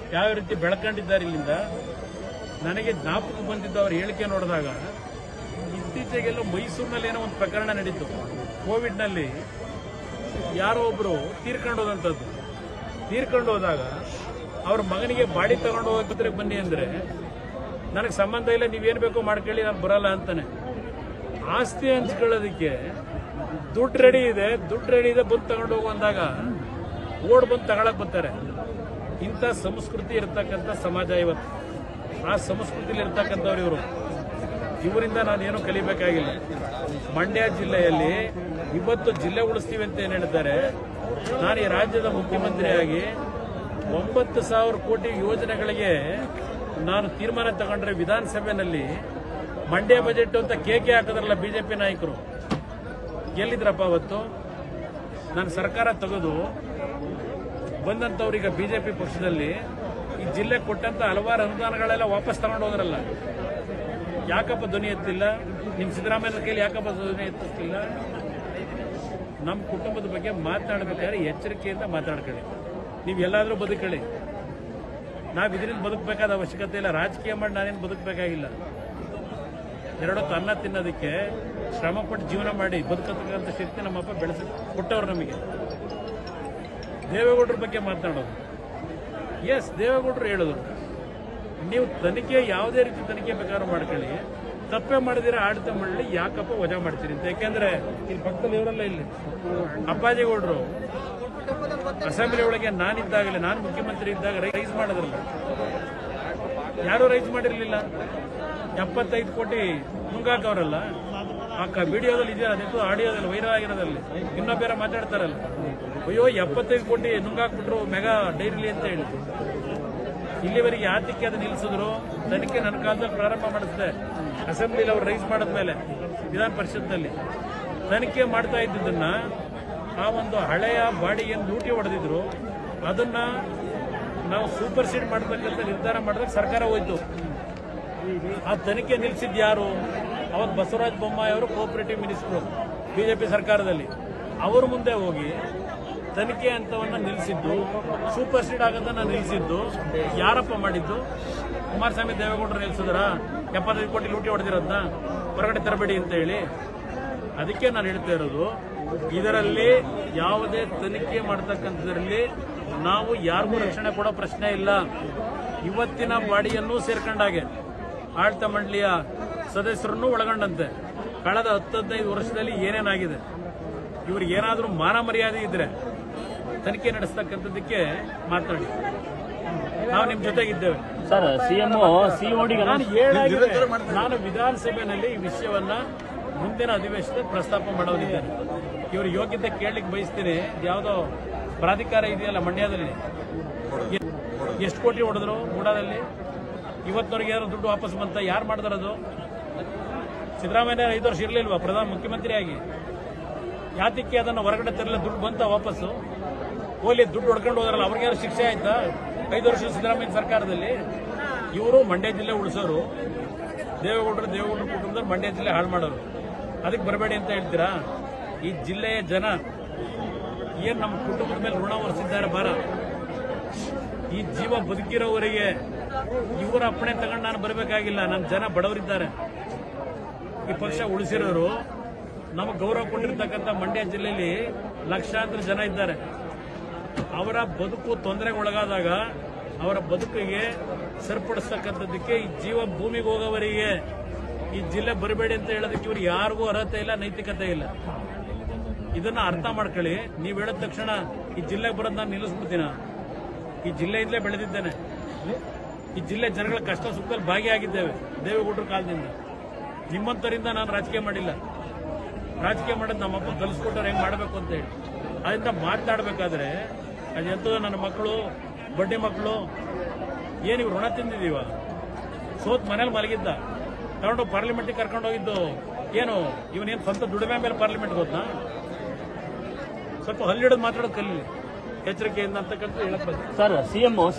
ಯಾವ ರೀತಿ ಬೆಳ್ಕೊಂಡಿದ್ದಾರೆ ಇಲ್ಲಿಂದ ನನಗೆ ಜ್ಞಾಪಕ ಬಂದಿದ್ದು ಅವ್ರ ಹೇಳಿಕೆ ನೋಡಿದಾಗ ಇತ್ತೀಚೆಗೆಲ್ಲ ಮೈಸೂರಿನಲ್ಲಿ ಏನೋ ಒಂದು ಪ್ರಕರಣ ನಡೀತು ಕೋವಿಡ್ನಲ್ಲಿ ಯಾರೋ ಒಬ್ರು ತೀರ್ಕೊಂಡು ಹೋದಂಥದ್ದು ತೀರ್ಕೊಂಡು ಹೋದಾಗ ಅವ್ರ ಮಗನಿಗೆ ಬಾಡಿ ತಗೊಂಡು ಹೋಗಿದ್ರೆ ಬನ್ನಿ ಅಂದ್ರೆ ನನಗೆ ಸಂಬಂಧ ಇಲ್ಲ ನೀವೇನು ಬೇಕೋ ಮಾಡ್ಕೊಳ್ಳಿ ನಾನು ಬರಲ್ಲ ಅಂತಾನೆ ಆಸ್ತಿ ಹಂಚ್ಕೊಳ್ಳೋದಕ್ಕೆ ದುಡ್ಡು ರೆಡಿ ಇದೆ ದುಡ್ಡು ರೆಡಿ ಇದೆ ಬಂದು ತಗೊಂಡು ಹೋಗು ಅಂದಾಗ ಓಡ್ ಬಂದು ತಗೊಳಕ್ ಬರ್ತಾರೆ ಇಂಥ ಸಂಸ್ಕೃತಿ ಇರ್ತಕ್ಕಂಥ ಸಮಾಜ ಇವತ್ತು ಆ ಸಂಸ್ಕೃತಿಲಿ ಇರ್ತಕ್ಕಂಥವ್ರು ಇವರು ಇವರಿಂದ ನಾನೇನು ಕಲಿಬೇಕಾಗಿಲ್ಲ ಮಂಡ್ಯ ಜಿಲ್ಲೆಯಲ್ಲಿ ಇವತ್ತು ಜಿಲ್ಲೆ ಉಳಿಸ್ತೀವಿ ಅಂತ ಏನು ಹೇಳ್ತಾರೆ ನಾನು ಈ ರಾಜ್ಯದ ಮುಖ್ಯಮಂತ್ರಿಯಾಗಿ ಒಂಬತ್ತು ಸಾವಿರ ಕೋಟಿ ಯೋಜನೆಗಳಿಗೆ ನಾನು ತೀರ್ಮಾನ ತಗೊಂಡ್ರೆ ವಿಧಾನಸಭೆಯಲ್ಲಿ ಮಂಡ್ಯ ಬಜೆಟ್ ಅಂತ ಕೇಕೆ ಹಾಕಿದ್ರಲ್ಲ ಬಿಜೆಪಿ ನಾಯಕರು ಎಲ್ಲಿದ್ರಪ್ಪ ಅವತ್ತು ನಾನು ಸರ್ಕಾರ ತೆಗೆದು ಬಂದಂಥವ್ರೀಗ ಬಿಜೆಪಿ ಪಕ್ಷದಲ್ಲಿ ಈ ಜಿಲ್ಲೆ ಕೊಟ್ಟಂತ ಹಲವಾರು ಅನುದಾನಗಳೆಲ್ಲ ವಾಪಸ್ ತಗೊಂಡು ಹೋದ್ರಲ್ಲ ಯಾಕಪ್ಪ ಧ್ವನಿ ಎತ್ತಿಲ್ಲ ನಿಮ್ಮ ಸಿದ್ದರಾಮಯ್ಯನ ಕೈಲಿ ಯಾಕಪ್ಪ ಧ್ವನಿ ಎತ್ತಿಸ್ತಿಲ್ಲ ನಮ್ಮ ಕುಟುಂಬದ ಬಗ್ಗೆ ಮಾತನಾಡಬೇಕಾದ್ರೆ ಎಚ್ಚರಿಕೆಯಿಂದ ಮಾತಾಡ್ಕೊಳ್ಳಿ ನೀವು ಎಲ್ಲಾದರೂ ಬದುಕೊಳ್ಳಿ ನಾವು ಇದರಿಂದ ಬದುಕಬೇಕಾದ ಅವಶ್ಯಕತೆ ಇಲ್ಲ ರಾಜಕೀಯ ಮಾಡಿ ನಾನೇನು ಬದುಕಬೇಕಾಗಿಲ್ಲ ಎರಡೊತ್ತು ಅನ್ನ ತಿನ್ನೋದಕ್ಕೆ ಶ್ರಮಪಟ್ಟು ಜೀವನ ಮಾಡಿ ಬದುಕತಕ್ಕಂಥ ಶಕ್ತಿ ನಮ್ಮಪ್ಪ ಬೆಳೆಸಿ ಕೊಟ್ಟವ್ರು ನಮಗೆ ದೇವೇಗೌಡರ ಬಗ್ಗೆ ಮಾತನಾಡೋದು ಎಸ್ ದೇವೇಗೌಡರು ಹೇಳಿದ್ರು ನೀವು ತನಿಖೆ ಯಾವುದೇ ರೀತಿ ತನಿಖೆ ಬೇಕಾದ್ರೂ ಮಾಡ್ಕೊಳ್ಳಿ ತಪ್ಪೇ ಮಾಡಿದಿರ ಆಡಳಿತ ಮಾಡಲಿ ಯಾಕಪ್ಪ ವಜಾ ಮಾಡ್ತೀರಿ ಅಂತ ಯಾಕೆಂದ್ರೆ ಇಲ್ಲಿ ಪಕ್ಕದಲ್ಲಿ ಇವರೆಲ್ಲ ಇಲ್ಲಿ ಅಪ್ಪಾಜಿಗೌಡರು ಅಸೆಂಬ್ಲಿ ಒಳಗೆ ನಾನಿದ್ದಾಗಲೇ ನಾನು ಮುಖ್ಯಮಂತ್ರಿ ಇದ್ದಾಗ ರೈಸ್ ಮಾಡಿದ್ರಲ್ಲ ಯಾರು ರೈಸ್ ಮಾಡಿರ್ಲಿಲ್ಲ ಎಪ್ಪತ್ತೈದು ಕೋಟಿ ನುಂಗಾಕವ್ರಲ್ಲ ಆ ವಿಡಿಯೋದಲ್ಲಿ ಇದೆಯಲ್ಲ ಅದಿತ್ತು ಆಡಿಯೋದಲ್ಲಿ ವೈರಲ್ ಆಗಿರೋದಲ್ಲಿ ಇನ್ನೂ ಬೇರೆ ಮಾತಾಡ್ತಾರಲ್ಲ ಅಯ್ಯೋ ಎಪ್ಪತ್ತೈದು ಕೋಟಿ ನುಂಗಾಕ್ಬಿಟ್ರು ಮೆಗಾ ಡೈರಿಲಿ ಅಂತ ಹೇಳಿ ಇಲ್ಲಿವರೆಗೆ ಯಾತಕ್ಕೆ ಅದು ನಿಲ್ಲಿಸಿದ್ರು ತನಿಖೆ ನನ್ನ ಕಾಲದಲ್ಲಿ ಪ್ರಾರಂಭ ಮಾಡಿಸಿದೆ ಅಸೆಂಬ್ಲಿಲಿ ಅವ್ರು ರೈಸ್ ಮಾಡಿದ್ಮೇಲೆ ವಿಧಾನ ಪರಿಷತ್ನಲ್ಲಿ ತನಿಖೆ ಮಾಡ್ತಾ ಇದ್ದಿದ್ದನ್ನ ಆ ಒಂದು ಹಳೆಯ ಬಾಡಿಯನ್ನು ಲೂಟಿ ಹೊಡೆದಿದ್ರು ಅದನ್ನ ನಾವು ಸೂಪರ್ ಸೀಡ್ ಮಾಡತಕ್ಕಂಥ ನಿರ್ಧಾರ ಮಾಡಿದಾಗ ಸರ್ಕಾರ ಹೋಯ್ತು ಆ ತನಿಖೆ ನಿಲ್ಲಿಸಿದ್ ಯಾರು ಅವತ್ತು ಬಸವರಾಜ ಬೊಮ್ಮಾಯಿ ಅವರು ಕೋಆಪರೇಟಿವ್ ಮಿನಿಸ್ಟರ್ ಬಿಜೆಪಿ ಸರ್ಕಾರದಲ್ಲಿ ಅವರು ಮುಂದೆ ಹೋಗಿ ತನಿಖೆ ಹಂತವನ್ನ ನಿಲ್ಲಿಸಿದ್ದು ಸೂಪರ್ ಸೀಡ್ ಆಗೋದನ್ನ ನಿಲ್ಲಿಸಿದ್ದು ಯಾರಪ್ಪ ಮಾಡಿದ್ದು ಕುಮಾರಸ್ವಾಮಿ ದೇವೇಗೌಡರು ನಿಲ್ಲಿಸಿದ್ರ ಎಪ್ಪತ್ತೈದು ಕೋಟಿ ಲೂಟಿ ಹೊಡೆದಿರೋದನ್ನ ಹೊರಗಡೆ ತರಬೇಡಿ ಅಂತ ಹೇಳಿ ಅದಕ್ಕೆ ನಾನು ಹೇಳ್ತಾ ಇರೋದು ಇದರಲ್ಲಿ ಯಾವುದೇ ತನಿಖೆ ಮಾಡ್ತಕ್ಕಂಥದ್ರಲ್ಲಿ ನಾವು ಯಾರಿಗೂ ರಕ್ಷಣೆ ಕೊಡೋ ಪ್ರಶ್ನೆ ಇಲ್ಲ ಇವತ್ತಿನ ಬಾಡಿಯನ್ನು ಸೇರ್ಕೊಂಡಾಗೆ ಆಡಳಿತ ಮಂಡಳಿಯ ಸದಸ್ಯರನ್ನು ಒಳಗೊಂಡಂತೆ ಕಳೆದ ಹತ್ತು ಹದಿನೈದು ವರ್ಷದಲ್ಲಿ ಏನೇನಾಗಿದೆ ಇವ್ರಿಗೆ ಏನಾದರೂ ಮಾನ ಮರ್ಯಾದೆ ಇದ್ರೆ ತನಿಖೆ ನಡೆಸ್ತಕ್ಕಂಥದ್ದಕ್ಕೆ ಮಾತನಾಡಿ ನಾವು ನಿಮ್ಮ ಜೊತೆಗಿದ್ದೇವೆ ಸರ್ ಸಿಎಂ ಸಿಒಡಿಗೆ ನಾನು ಹೇಳಾಗಿದೆ ನಾನು ವಿಧಾನಸಭೆಯಲ್ಲಿ ಈ ವಿಷಯವನ್ನ ಮುಂದಿನ ಅಧಿವೇಶನದಲ್ಲಿ ಪ್ರಸ್ತಾಪ ಮಾಡೋದಿದ್ದೇನೆ ಇವ್ರ ಯೋಗ್ಯತೆ ಕೇಳಲಿಕ್ಕೆ ಬಯಸ್ತೀನಿ ಯಾವುದೋ ಪ್ರಾಧಿಕಾರ ಇದೆಯಲ್ಲ ಮಂಡ್ಯದಲ್ಲಿ ಎಷ್ಟು ಕೋಟಿ ಹೊಡೆದ್ರು ಮೂಡಾದಲ್ಲಿ ಇವತ್ತವರೆಗೆ ಯಾರು ದುಡ್ಡು ವಾಪಸ್ ಬಂತ ಯಾರು ಮಾಡಿದಾರದು ಸಿದ್ದರಾಮಯ್ಯ ಐದು ವರ್ಷ ಇರಲಿಲ್ವಾ ಪ್ರಧಾನ ಮುಖ್ಯಮಂತ್ರಿಯಾಗಿ ಯಾತಕ್ಕೆ ಅದನ್ನು ಹೊರಗಡೆ ತರಲಿಲ್ಲ ದುಡ್ಡು ಬಂತ ವಾಪಸ್ಸು ಹೋಲಿ ದುಡ್ಡು ಹೊಡ್ಕೊಂಡು ಹೋದ್ರಲ್ಲ ಅವ್ರಿಗೆ ಯಾರು ಶಿಕ್ಷೆ ಆಯ್ತಾ ಐದು ವರ್ಷ ಸಿದ್ದರಾಮಯ್ಯ ಸರ್ಕಾರದಲ್ಲಿ ಇವರು ಮಂಡ್ಯ ಜಿಲ್ಲೆ ಉಳಿಸೋರು ದೇವೇಗೌಡರು ದೇವೇಗೌಡರ ಕುಟುಂಬದವ್ರು ಮಂಡ್ಯ ಜಿಲ್ಲೆ ಹಾಳು ಮಾಡೋರು ಅದಕ್ಕೆ ಬರಬೇಡಿ ಅಂತ ಹೇಳ್ತೀರಾ ಈ ಜಿಲ್ಲೆಯ ಜನ ಏನ್ ನಮ್ಮ ಕುಟುಂಬದ ಮೇಲೆ ಋಣ ಹೊರಿಸಿದ್ದಾರೆ ಬಾರ ಈ ಜೀವ ಬದುಕಿರೋವರೆಗೆ ಇವರ ಅಪ್ಪಣೆ ತಗೊಂಡು ನಾನು ಬರಬೇಕಾಗಿಲ್ಲ ನಮ್ಮ ಜನ ಬಡವರಿದ್ದಾರೆ ಈ ಪಕ್ಷ ಉಳಿಸಿರೋರು ನಮಗೆ ಗೌರವ ಕೊಟ್ಟಿರ್ತಕ್ಕಂಥ ಮಂಡ್ಯ ಜಿಲ್ಲೆಯಲ್ಲಿ ಲಕ್ಷಾಂತರ ಜನ ಇದ್ದಾರೆ ಅವರ ಬದುಕು ತೊಂದರೆಗೊಳಗಾದಾಗ ಅವರ ಬದುಕಿಗೆ ಸರಿಪಡಿಸ್ತಕ್ಕಂಥದ್ದಕ್ಕೆ ಈ ಜೀವ ಭೂಮಿಗೆ ಹೋಗೋವರಿಗೆ ಈ ಜಿಲ್ಲೆ ಬರಬೇಡಿ ಅಂತ ಹೇಳೋದಕ್ಕೆ ಇವ್ರು ಯಾರಿಗೂ ಅರ್ಹತೆ ಇಲ್ಲ ನೈತಿಕತೆ ಇಲ್ಲ ಇದನ್ನ ಅರ್ಥ ಮಾಡ್ಕೊಳ್ಳಿ ನೀವು ಹೇಳಿದ ತಕ್ಷಣ ಈ ಜಿಲ್ಲೆಗೆ ಬರೋದು ನಾನು ನಿಲ್ಲಿಸ್ಬಿಡ್ತೀನ ಈ ಜಿಲ್ಲೆಯಿಂದಲೇ ಬೆಳೆದಿದ್ದೇನೆ ಈ ಜಿಲ್ಲೆ ಜನಗಳ ಕಷ್ಟ ಸುಖದಲ್ಲಿ ಭಾಗಿಯಾಗಿದ್ದೇವೆ ದೇವೇಗೌಡರ ಕಾಲದಿಂದ ನಿಮ್ಮಂತರಿಂದ ನಾನು ರಾಜಕೀಯ ಮಾಡಿಲ್ಲ ರಾಜಕೀಯ ಮಾಡೋದು ನಮ್ಮಪ್ಪ ಕಲಿಸ್ಕೊಟ್ಟವ್ರು ಹೆಂಗ್ ಮಾಡಬೇಕು ಅಂತ ಹೇಳಿ ಅದರಿಂದ ಮಾತನಾಡಬೇಕಾದ್ರೆ ಅದೆಂತೋ ನನ್ನ ಮಕ್ಕಳು ಬಡ್ಡಿ ಮಕ್ಕಳು ಏನು ಇವ್ರು ಋಣ ತಿಂದಿದೀವ ಸೋತ್ ಮನೇಲಿ ಮಲಗಿದ್ದ ತಗೊಂಡು ಪಾರ್ಲಿಮೆಂಟ್ಗೆ ಕರ್ಕೊಂಡು ಹೋಗಿದ್ದು ಏನು ಇವನೇನು ಸ್ವಂತ ದುಡಿಮೆ ಮೇಲೆ ಪಾರ್ಲಿಮೆಂಟ್ಗೆ ಹೋದ್ನಾ ಸ್ವಲ್ಪ ಹಲ್ಲಿಡೋದು ಮಾತಾಡೋದು ಕಲೀಲಿ ಎಚ್ಚರಿಕೆಯಿಂದ ಅಂತಕ್ಕಂಥ ಹೇಳಕ್ ಬಂದೆ ಸರ್ ಸಿಎಂ